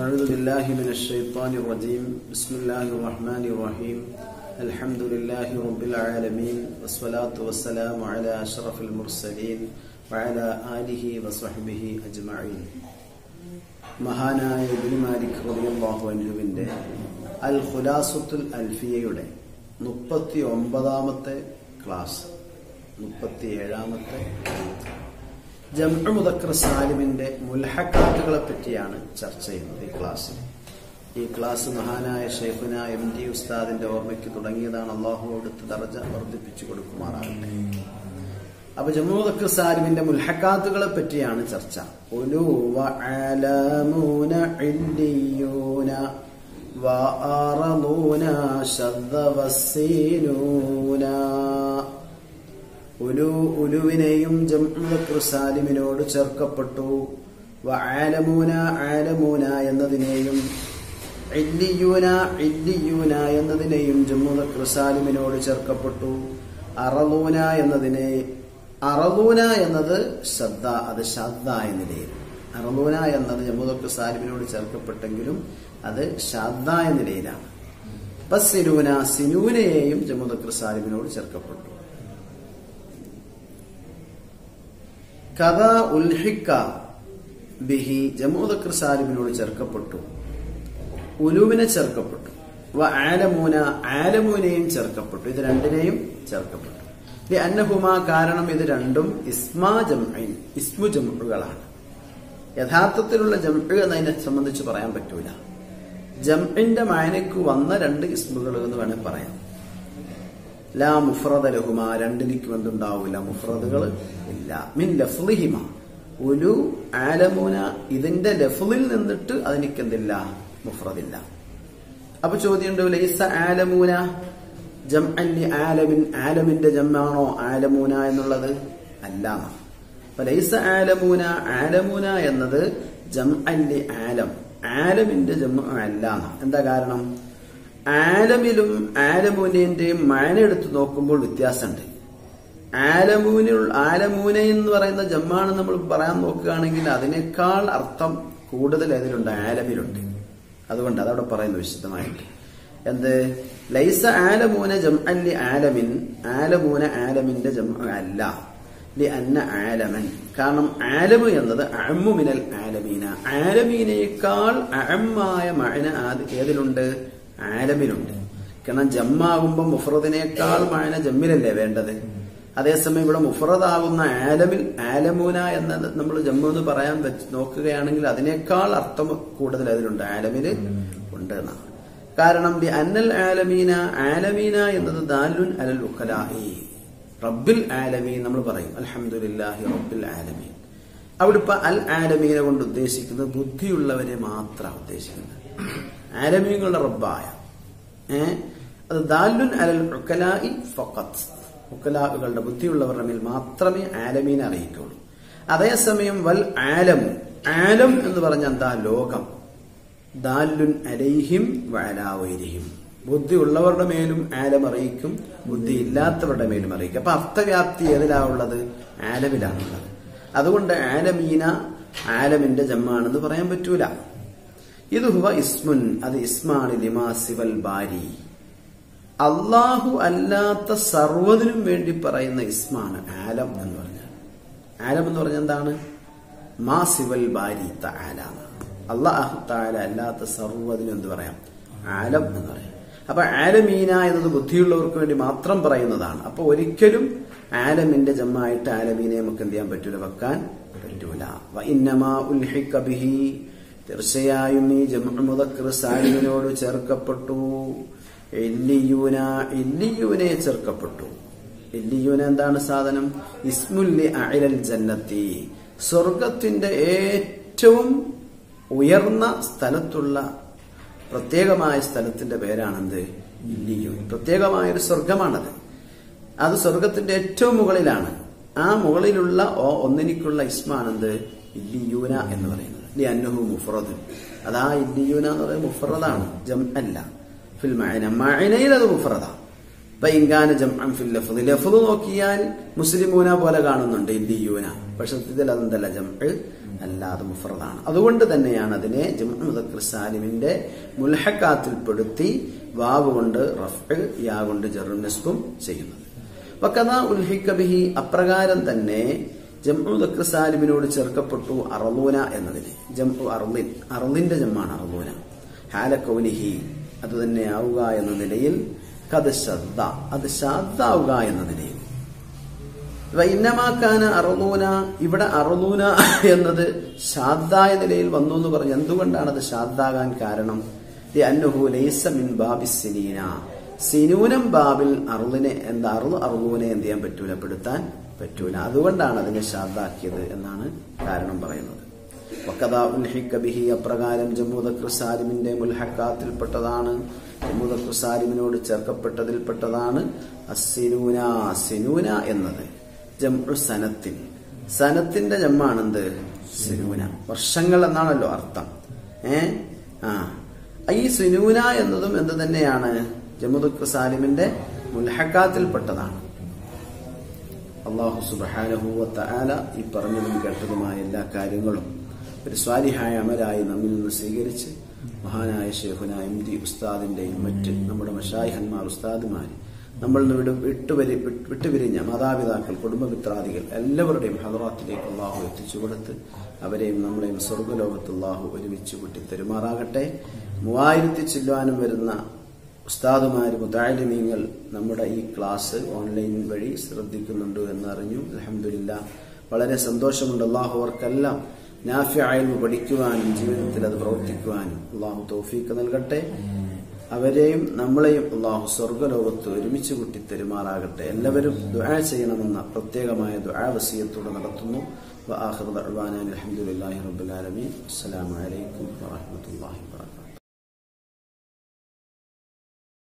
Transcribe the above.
أعوذ بالله من الشيطان الرجيم بسم الله الرحمن الرحيم الحمد لله رب العالمين والصلاة والسلام على أشرف المرسلين وعلى آله وصحبه أجمعين മഹാനായ ഇബ്നു മാലിക് റളിയല്ലാഹു അൻഹുവിന്റെ അൽ ഖുലാസത്തുൽ അൽഫിയയുടെ മുപ്പത്തി ഒമ്പതാമത്തെ ക്ലാസ് മുപ്പത്തി ഏഴാമത്തെ ജംഉ മുദക്കർ സാലിമിന്റെ മുൽഹക്കാത്തുകളെ പറ്റിയാണ് ചർച്ച ചെയ്യുന്നത് ഈ ക്ലാസ്സിൽ ഈ ക്ലാസ് മഹാനായ ഷെയ്ഖുന എം ടി ഉസ്താദിന്റെ ഓർമ്മയ്ക്ക് തുടങ്ങിയതാണ് അള്ളാഹു അടുത്ത് ദർജ വർദ്ധിപ്പിച്ചു കൊടുക്കുമാറാകട്ടെ അപ്പൊ ജമ്മു മുദക്കർ സാലിമിന്റെ മുൽഹക്കാത്തുകളെ പറ്റിയാണ് ചർച്ച ഉലു വഅലമൂന ഇല്ലിയൂന വഅറദൂന ശദ്ദ വസ്സീനൂന ഉലു ഉലുവിനെയും ജംഉദക്കർ സാലിമിനോട് ചേർക്കപ്പെട്ടു വആലമൂന ആലമൂന എന്നതിനെയും ഇല്ലിയൂന ഇല്ലിയൂന എന്നതിനെയും ജമ്മുദക്കർ സാലിമിനോട് ചേർക്കപ്പെട്ടു അറലൂന എന്നതിനെ അറലൂന എന്നത് ശ്രദ്ധ അത് ശ്രദ്ധ എന്ന നിലയിൽ അറലൂന എന്നത് ജമ്മുദക്കർ സാലിമിനോട് ചേർക്കപ്പെട്ടെങ്കിലും അത് ശ്രദ്ധ എന്ന നിലയിലാണ് അപ്പൊ സിനൂന സിനൂനയെയും ജമ്മുദക്കർ സാലിമിനോട് ചേർക്കപ്പെട്ടു കഥ ഉൽഹിക്ക ബിഹി ജമ്മുദക്കർ സാലിമിനോട് ചേർക്കപ്പെട്ടു ഉലുവിനെ ചേർക്കപ്പെട്ടു വ ആലമൂന ആലമൂനെയും ചേർക്കപ്പെട്ടു ഇത് രണ്ടിനെയും ചേർക്കപ്പെട്ടു അന്നഹുമ കാരണം ഇത് രണ്ടും ഇസ്മാ ജംഇൻ ഇസ്മു ജംഉകളാണ് യഥാർത്ഥത്തിലുള്ള ജംഉ എന്നതിനെ സംബന്ധിച്ച് പറയാൻ പറ്റൂല ജംഇന്റെ മായനക്ക് വന്ന രണ്ട് ഇസ്മുകൾ എന്ന് വേണേൽ പറയാം ലാ മുഫ്രദ ലഹുമ രണ്ടിനിക്കും എന്തുണ്ടാവില്ല മുഫ്രദുകൾ ഇല്ല മിൻ ലഫ്ലിഹിമ ഒരു ആലമൂന ഇതിന്റെ ലഫ്ലിൽ നിന്നിട്ട് അതിനിക്കെന്തില്ല മുഫ്രദില്ല അപ്പൊ ചോദ്യമുണ്ട് ലൈസ ആലമൂന ജം അല്ലി ആലമിൻ ആലമിന്റെ ജമ്മാണോ ആലമൂന എന്നുള്ളത് അല്ല അപ്പൊ ലൈസ ആലമൂന ആലമൂന എന്നത് ജം അല്ലി ആലം ആലമിന്റെ ജമ്മ അല്ല എന്താ കാരണം ആലമിലും ആലമൂനന്റെയും മാന എടുത്ത് നോക്കുമ്പോൾ വ്യത്യാസമുണ്ട് ആലമൂനുള്ള ആലമൂന എന്ന് പറയുന്ന ജമ്മാണ് നമ്മൾ പറയാൻ നോക്കുകയാണെങ്കിൽ അതിനേക്കാൾ അർത്ഥം കൂടുതൽ അതിലുണ്ട് ആലമിലുണ്ട് അതുകൊണ്ട് അതവിടെ പറയുന്നു വിശദമായിട്ട് എന്ത് ലൈസ ആലമൂന ജം അല്ലി ആലമിൻ ആലമൂന ആലമിന്റെ ജം അല്ല ലി അന്ന ആലമൻ കാരണം ആലമ് എന്നത് അമ്മു മിനൽ ആലമീന ആലമീനേക്കാൾ അമ്മായ മഴന ഏതിലുണ്ട് ആലമിലുണ്ട് കാരണം ജമ്മാകുമ്പോൾ മുഫറദിനേക്കാൾ മഴന ജമ്മിലല്ലേ വേണ്ടത് അതേസമയം ഇവിടെ മുഫറദാകുന്ന ആലമിൽ ആലമൂന എന്നത് നമ്മൾ ജമ്മു എന്ന് പറയാൻ നോക്കുകയാണെങ്കിൽ അതിനേക്കാൾ അർത്ഥം കൂടുതൽ അതിലുണ്ട് ആലമില് ഉണ്ട് എന്നാണ് കാരണം ദി അന്നൽ ആലമീന ആലമീന എന്നത് ദാലുൻ അലൽ ഉഖലായി റബ്ബിൽ ആലമീൻ നമ്മൾ പറയും അൽഹംദുലില്ലാഹി റബ്ബിൽ ആലമീൻ അവിടെ ഇപ്പൊ അൽ ആലമീനെ കൊണ്ട് ഉദ്ദേശിക്കുന്നത് ബുദ്ധിയുള്ളവരെ മാത്രം ഉദ്ദേശിക്കുന്നത് ആലമീങ്ങളുടെ റബ്ബായ ഏഹ് അത് ദാലുൻ അലൽ ഉഖലായി ഫഖത്ത് ഉക്കലാഹുകളുടെ ബുദ്ധിയുള്ളവരുടെ മേൽ മാത്രമേ ആലമീനെ അറിയിക്കുള്ളൂ അതേസമയം വൽ ആലം ആലം എന്ന് പറഞ്ഞ എന്താ ലോകം ദാലുൻ അലൈഹിം വലാവൈരിഹിം ബുദ്ധി ഉള്ളവരുടെ മേലും ആലം അറിയിക്കും ബുദ്ധി ഇല്ലാത്തവരുടെ മേലും അറിയിക്കും അപ്പൊ അർത്ഥവ്യാപ്തി ഏതിലാ ഉള്ളത് ആലമിലാണുള്ളത് അതുകൊണ്ട് ആലമീന ആലമിന്റെ ജമ്മാണെന്ന് പറയാൻ പറ്റൂല ഇത് ഹുവ ഇസ്മുൻ അത് ഇസ്മാണ് ലിമാസിവൽ ബാരി അള്ളാഹു അല്ലാത്ത സർവ്വതിനും വേണ്ടി പറയുന്ന ഇസ്മാണ് ആലം എന്ന് പറഞ്ഞാൽ ആലം എന്ന് പറഞ്ഞാൽ എന്താണ് മാസിവൽ ബാരി താല അള്ളാഹു താല അല്ലാത്ത സർവ്വതിനും എന്ത് പറയാം ആലം എന്ന് പറയാം അപ്പൊ ആലമീന എന്നത് ബുദ്ധിയുള്ളവർക്ക് വേണ്ടി മാത്രം പറയുന്നതാണ് അപ്പൊ ഒരിക്കലും ആലമിന്റെ ജമ്മായിട്ട് ആലമീനെ നമുക്ക് എന്ത് ചെയ്യാൻ പറ്റൂല വെക്കാൻ പറ്റൂല ഇന്നമാ ഉൽഹിക്ക ബിഹി തീർച്ചയായും ഈ ജമ്മു മുദക്കർ സാലിമിനോട് ചേർക്കപ്പെട്ടു എല്ലിയൂന എല്ലിയൂനെ ചേർക്കപ്പെട്ടു എല്ലിയൂന എന്താണ് സാധനം ഇസ്മുല്ലി അയലൽ ജന്നത്തി സ്വർഗത്തിന്റെ ഏറ്റവും ഉയർന്ന സ്ഥലത്തുള്ള പ്രത്യേകമായ സ്ഥലത്തിന്റെ പേരാണെന്ത് ഇല്ലിയൂൻ പ്രത്യേകമായ ഒരു സ്വർഗമാണത് അത് സ്വർഗത്തിന്റെ ഏറ്റവും മുകളിലാണ് ആ മുകളിലുള്ള ഒന്നിനിക്കുള്ള ഇസ്മാണെന്ത് ഇല്ലിയൂന എന്ന് പറയുന്നത് ലി അന്നഹു മുഫറദ് അതാ ഇല്ലിയൂന എന്ന് പറയുന്നത് മുഫറദാണ് ജം അല്ല ഫിൽ മഅന മഅനയിൽ അത് മുഫറദ ഇൻകാന ജംഅൻ ഫിൽ ലഫ്ദ് ലഫ്ദ് നോക്കിയാൽ മുസ്ലിമൂന പോലെ കാണുന്നുണ്ട് ഇന്ത്യയൂന പക്ഷെ സത്യത്തിൽ അതെന്തല്ല ജംഅ് അല്ലാതെ മുഫറദാണ് അതുകൊണ്ട് തന്നെയാണ് അതിനെ ജംഅ് മുദക്കർ സാലിമിന്റെ മുൽഹക്കാത്തിൽപ്പെടുത്തി വാവ് കൊണ്ട് റഫ് യാ കൊണ്ട് ജറും നസ്ബും ചെയ്യുന്നത് വക്കഥ ഉൽഹിക്ക ബിഹി അപ്രകാരം തന്നെ ജംഉ ദക്ര സാലിമിനോട് ചേർക്കപ്പെട്ടു അറലൂന എന്നതിന് ജംഉ അർലിൻ അർലിന്റെ ജമ്മാണ് അറലൂന ഹാല കൗനിഹി അത് തന്നെ ആവുക എന്ന നിലയിൽ കത് ശ്രദ്ധ അത് ശ്രാദ്ധാവുക എന്ന നിലയിൽ ഇന്നമാക്കാന അറുനൂന ഇവിടെ അറുനൂന എന്നത് ശ്രാദ്ധായ നിലയിൽ വന്നു എന്ന് പറഞ്ഞു എന്തുകൊണ്ടാണ് അത് ശ്രാദ്ധാകാൻ കാരണം അന്നുഹു ലൈസ മിൻ ബാബി സിനീന സിനൂനം ബാബിൽ അറുളിനെ എന്താ അറുള് അറുളൂനെ എന്ത് ചെയ്യാൻ പറ്റൂല പെടുത്താൻ പറ്റൂല അതുകൊണ്ടാണ് അതിനെ ശ്രാദ്ധാക്കിയത് എന്നാണ് കാരണം പറയുന്നത് വക്കഥ ഉൽഹിക്ക ബിഹി അപ്രകാരം ജമ്മൂദക്ർ സാലിമിന്റെ മുൽഹക്കാത്തിൽപ്പെട്ടതാണ് ജമ്മൂദക്ർ സാലിമിനോട് ചേർക്കപ്പെട്ടതിൽപ്പെട്ടതാണ് അസിനൂന സിനൂന എന്നത് ജംഉ സനത്തിൻ സനത്തിന്റെ ജമ്മാണെന്ത് സിനൂന വർഷങ്ങൾ എന്നാണല്ലോ അർത്ഥം ഏ ആ ഈ സിനൂന എന്നതും എന്ത് തന്നെയാണ് ജമ്മുദുഖ് സാലിമിന്റെ മുൽഹക്കാത്തിൽപ്പെട്ടതാണ് അള്ളാഹു സുബാനഹുവത്ത ആല ഈ പറഞ്ഞതും കേട്ടതുമായ എല്ലാ കാര്യങ്ങളും ഒരു സ്വാലിഹായ അമലായി നമ്മിൽ നിന്ന് സ്വീകരിച്ച് മഹാനായ ഷെയ്ഖുന എം ഡി ഉസ്താദിന്റെയും മറ്റ് നമ്മുടെ മഷായിഹന്മാർ ഉസ്താദുമാർ നമ്മൾ വിടു വിട്ടുപരി വിട്ടുപിരിഞ്ഞ മാതാപിതാക്കൾ കുടുംബമിത്രാദികൾ എല്ലാവരുടെയും ഹദറാത്തിലേക്ക് അള്ളാഹു എത്തിച്ചു കൊടുത്ത് അവരെയും നമ്മളെയും സ്വർഗ്ഗലോകത്ത് അള്ളാഹു ഒരുമിച്ച് കൂട്ടി തെരുമാറാകട്ടെ മൂവായിരത്തി ചില്ലുവാനും വരുന്ന ഉസ്താദുമാർ മുതാലിമീങ്ങൾ നമ്മുടെ ഈ ക്ലാസ് ഓൺലൈൻ വഴി ശ്രദ്ധിക്കുന്നുണ്ട് എന്നറിഞ്ഞു അലഹമില്ല വളരെ സന്തോഷമുണ്ട് അള്ളാഹു അവർക്കെല്ലാം നാഫ്യായ്മ പഠിക്കുവാനും ജീവിതത്തിൽ അത് പ്രവർത്തിക്കുവാനും അള്ളാഹു തോഫീക്ക് നൽകട്ടെ അവരെയും നമ്മളെയും അള്ളാഹു സ്വർഗ്ഗലോകത്ത് ഒരുമിച്ച് കൂട്ടി തെരുമാറാകട്ടെ എല്ലാവരും ദുആ ചെയ്യണമെന്ന പ്രത്യേകമായ ദുആ വസീയത്തോടെ നടത്തുന്നു وآخر دعوانا الحمد لله رب العالمين السلام عليكم ورحمة الله